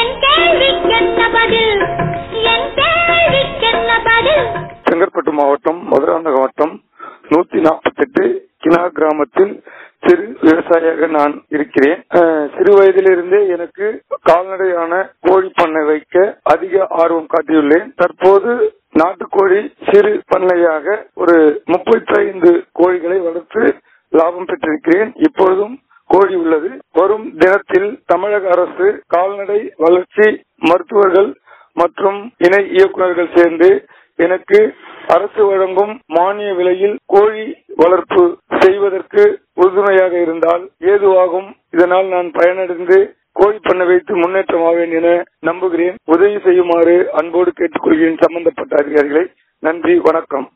என் கேள்விக்கென்ன பதில் என் கேள்விக்கென்ன பதில் செங்கற்பட்டு மாவட்டம் மதுராந்தகம் வட்டம் நூத்தி நாற்பத்தி எட்டு கினா கிராமத்தில் சிறு விவசாயியாக நான் இருக்கிறேன் அஹ், சிறு வயதிலிருந்தே எனக்கு கால்நடையான கோழி பண்ணை வைக்க அதிக ஆர்வம் காட்டியுள்ளேன் தற்போது நாட்டுக்கோழி சிறு பண்ணையாக ஒரு முப்பத்தைந்து கோழிகளை வளர்த்து லாபம் பெற்றிருக்கிறேன் இப்பொழுதும் கோழி உள்ளது வரும் தினத்தில் தமிழக அரசு கால்நடை வளர்ச்சி மருத்துவர்கள் மற்றும் இணை இயக்குநர்கள் சேர்ந்து எனக்கு அரசு வழங்கும் மானிய விலையில் கோழி வளர்ப்பு செய்வதற்கு உறுதுணையாக இருந்தால் ஏதுவாகும் இதனால் நான் பயனடைந்து கோழி பண்ணை வைத்து முன்னேற்றமாவேன் என நம்புகிறேன் உதவி செய்யுமாறு அன்போடு கேட்டுக்கொள்கிறேன் சம்பந்தப்பட்ட அதிகாரிகளை நன்றி வணக்கம்